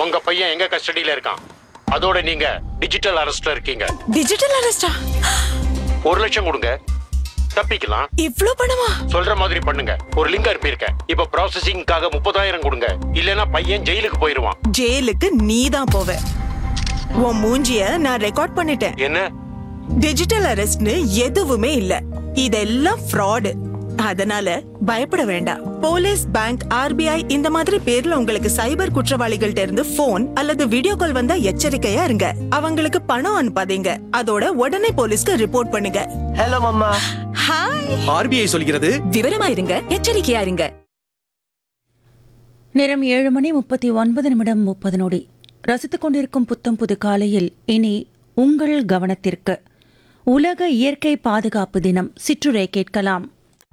உங்க பையன் எங்க கஸ்டடியில இருக்கான் அதோட நீங்க டிஜிட்டல் அரெஸ்ட்ல இருக்கீங்க டிஜிட்டல் அரெஸ்டா ஒரு லட்சம் கொடுங்க தப்பிக்கலாம் இவ்ளோ பணமா சொல்ற மாதிரி பண்ணுங்க ஒரு லிங்க் அனுப்பியிருக்கேன் இப்ப ப்ராசஸிங்காக முப்பதாயிரம் கொடுங்க இல்லனா பையன் ஜெயிலுக்கு போயிருவான் ஜெயிலுக்கு நீ தான் போவ உன் மூஞ்சிய நான் ரெக்கார்ட் பண்ணிட்டேன் என்ன டிஜிட்டல் அரெஸ்ட்னு எதுவுமே இல்ல இதெல்லாம் ஃப்ராடு அதனால பயப்பட வேண்டாம் போலீஸ் பேங்க் ஆர்பிஐ இந்த மாதிரி பேர்ல உங்களுக்கு சைபர் குற்றவாளிகள்ட்ட இருந்து போன் அல்லது வீடியோ கால் வந்தா எச்சரிக்கையா இருங்க அவங்களுக்கு பணம் அனுப்பாதீங்க அதோட உடனே போலீஸ்க்கு ரிப்போர்ட் பண்ணுங்க ஹலோ மம்மா ஹாய் ஆர்பிஐ சொல்கிறது விவரமா இருங்க எச்சரிக்கையா இருங்க நேரம் ஏழு மணி முப்பத்தி ஒன்பது நிமிடம் முப்பது நொடி ரசித்துக் கொண்டிருக்கும் புத்தம் புது காலையில் இனி உங்கள் கவனத்திற்கு உலக இயற்கை பாதுகாப்பு தினம் சிற்றுரை கேட்கலாம்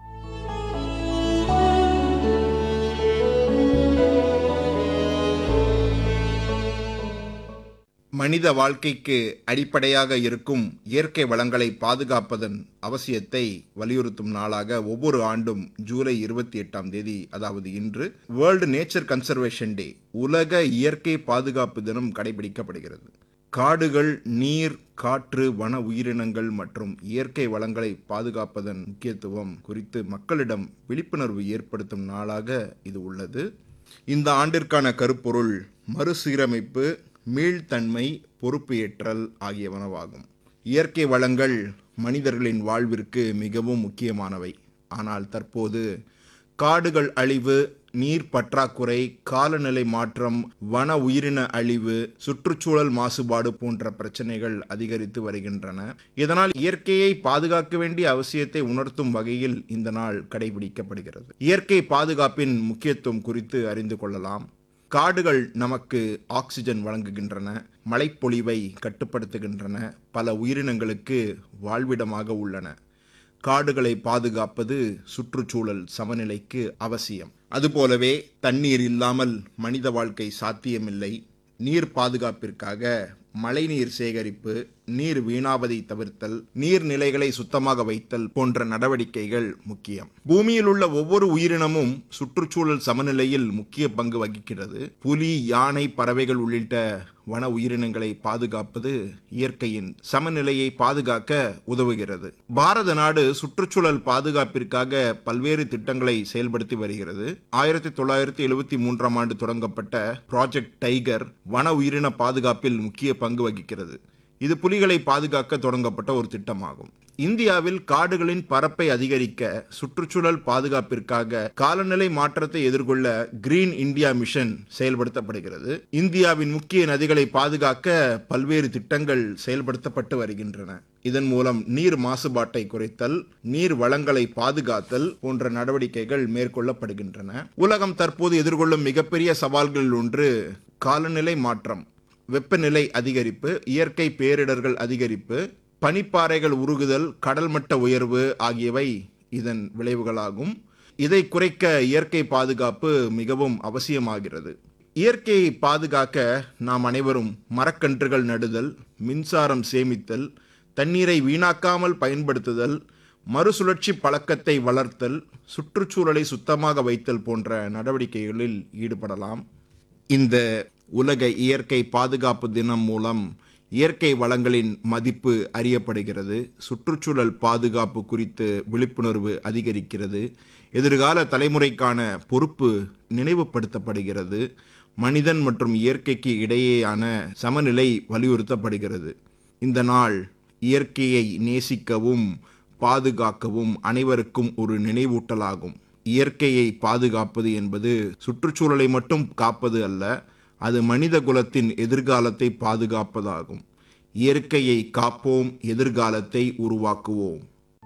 மனித வாழ்க்கைக்கு அடிப்படையாக இருக்கும் இயற்கை வளங்களை பாதுகாப்பதன் அவசியத்தை வலியுறுத்தும் நாளாக ஒவ்வொரு ஆண்டும் ஜூலை இருபத்தி எட்டாம் தேதி அதாவது இன்று வேர்ல்டு நேச்சர் கன்சர்வேஷன் டே உலக இயற்கை பாதுகாப்பு தினம் கடைபிடிக்கப்படுகிறது காடுகள் நீர் காற்று வன உயிரினங்கள் மற்றும் இயற்கை வளங்களை பாதுகாப்பதன் முக்கியத்துவம் குறித்து மக்களிடம் விழிப்புணர்வு ஏற்படுத்தும் நாளாக இது உள்ளது இந்த ஆண்டிற்கான கருப்பொருள் மறுசீரமைப்பு மீள்தன்மை பொறுப்பு ஏற்றல் ஆகியவனவாகும் இயற்கை வளங்கள் மனிதர்களின் வாழ்விற்கு மிகவும் முக்கியமானவை ஆனால் தற்போது காடுகள் அழிவு நீர் பற்றாக்குறை காலநிலை மாற்றம் வன உயிரின அழிவு சுற்றுச்சூழல் மாசுபாடு போன்ற பிரச்சனைகள் அதிகரித்து வருகின்றன இதனால் இயற்கையை பாதுகாக்க வேண்டிய அவசியத்தை உணர்த்தும் வகையில் இந்த நாள் கடைபிடிக்கப்படுகிறது இயற்கை பாதுகாப்பின் முக்கியத்துவம் குறித்து அறிந்து கொள்ளலாம் காடுகள் நமக்கு ஆக்சிஜன் வழங்குகின்றன மழைப்பொழிவை கட்டுப்படுத்துகின்றன பல உயிரினங்களுக்கு வாழ்விடமாக உள்ளன காடுகளை பாதுகாப்பது சுற்றுச்சூழல் சமநிலைக்கு அவசியம் அதுபோலவே தண்ணீர் இல்லாமல் மனித வாழ்க்கை சாத்தியமில்லை நீர் பாதுகாப்பிற்காக மழைநீர் சேகரிப்பு நீர் வீணாவதை தவிர்த்தல் நீர்நிலைகளை சுத்தமாக வைத்தல் போன்ற நடவடிக்கைகள் முக்கியம் பூமியில் உள்ள ஒவ்வொரு உயிரினமும் சுற்றுச்சூழல் சமநிலையில் முக்கிய பங்கு வகிக்கிறது புலி யானை பறவைகள் உள்ளிட்ட வன உயிரினங்களை பாதுகாப்பது இயற்கையின் சமநிலையை பாதுகாக்க உதவுகிறது பாரத நாடு சுற்றுச்சூழல் பாதுகாப்பிற்காக பல்வேறு திட்டங்களை செயல்படுத்தி வருகிறது ஆயிரத்தி தொள்ளாயிரத்தி எழுபத்தி மூன்றாம் ஆண்டு தொடங்கப்பட்ட ப்ராஜெக்ட் டைகர் வன உயிரின பாதுகாப்பில் முக்கிய பங்கு வகிக்கிறது இது புலிகளை பாதுகாக்க தொடங்கப்பட்ட ஒரு திட்டமாகும் இந்தியாவில் காடுகளின் பரப்பை அதிகரிக்க சுற்றுச்சூழல் பாதுகாப்பிற்காக காலநிலை மாற்றத்தை எதிர்கொள்ள கிரீன் இந்தியா மிஷன் செயல்படுத்தப்படுகிறது இந்தியாவின் முக்கிய நதிகளை பாதுகாக்க பல்வேறு திட்டங்கள் செயல்படுத்தப்பட்டு வருகின்றன இதன் மூலம் நீர் மாசுபாட்டை குறைத்தல் நீர் வளங்களை பாதுகாத்தல் போன்ற நடவடிக்கைகள் மேற்கொள்ளப்படுகின்றன உலகம் தற்போது எதிர்கொள்ளும் மிகப்பெரிய சவால்களில் ஒன்று காலநிலை மாற்றம் வெப்பநிலை அதிகரிப்பு இயற்கை பேரிடர்கள் அதிகரிப்பு பனிப்பாறைகள் உருகுதல் கடல் மட்ட உயர்வு ஆகியவை இதன் விளைவுகளாகும் இதை குறைக்க இயற்கை பாதுகாப்பு மிகவும் அவசியமாகிறது இயற்கையை பாதுகாக்க நாம் அனைவரும் மரக்கன்றுகள் நடுதல் மின்சாரம் சேமித்தல் தண்ணீரை வீணாக்காமல் பயன்படுத்துதல் மறுசுழற்சி பழக்கத்தை வளர்த்தல் சுற்றுச்சூழலை சுத்தமாக வைத்தல் போன்ற நடவடிக்கைகளில் ஈடுபடலாம் இந்த உலக இயற்கை பாதுகாப்பு தினம் மூலம் இயற்கை வளங்களின் மதிப்பு அறியப்படுகிறது சுற்றுச்சூழல் பாதுகாப்பு குறித்து விழிப்புணர்வு அதிகரிக்கிறது எதிர்கால தலைமுறைக்கான பொறுப்பு நினைவுபடுத்தப்படுகிறது மனிதன் மற்றும் இயற்கைக்கு இடையேயான சமநிலை வலியுறுத்தப்படுகிறது இந்த நாள் இயற்கையை நேசிக்கவும் பாதுகாக்கவும் அனைவருக்கும் ஒரு நினைவூட்டலாகும் இயற்கையை பாதுகாப்பது என்பது சுற்றுச்சூழலை மட்டும் காப்பது அல்ல அது மனித குலத்தின் எதிர்காலத்தை பாதுகாப்பதாகும் இயற்கையை காப்போம் எதிர்காலத்தை உருவாக்குவோம்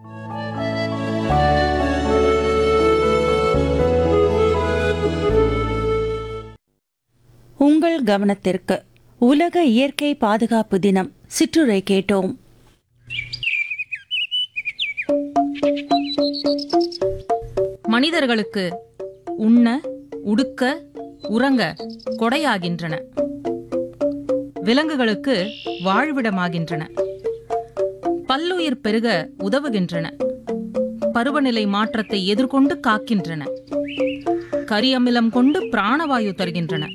உங்கள் கவனத்திற்கு உலக இயற்கை பாதுகாப்பு தினம் சிற்றுரை கேட்டோம் மனிதர்களுக்கு உண்ண உடுக்க உறங்க கொடையாகின்றன விலங்குகளுக்கு வாழ்விடமாகின்றன பல்லுயிர் பெருக உதவுகின்றன பருவநிலை மாற்றத்தை எதிர்கொண்டு காக்கின்றன கரியமிலம் கொண்டு பிராணவாயு தருகின்றன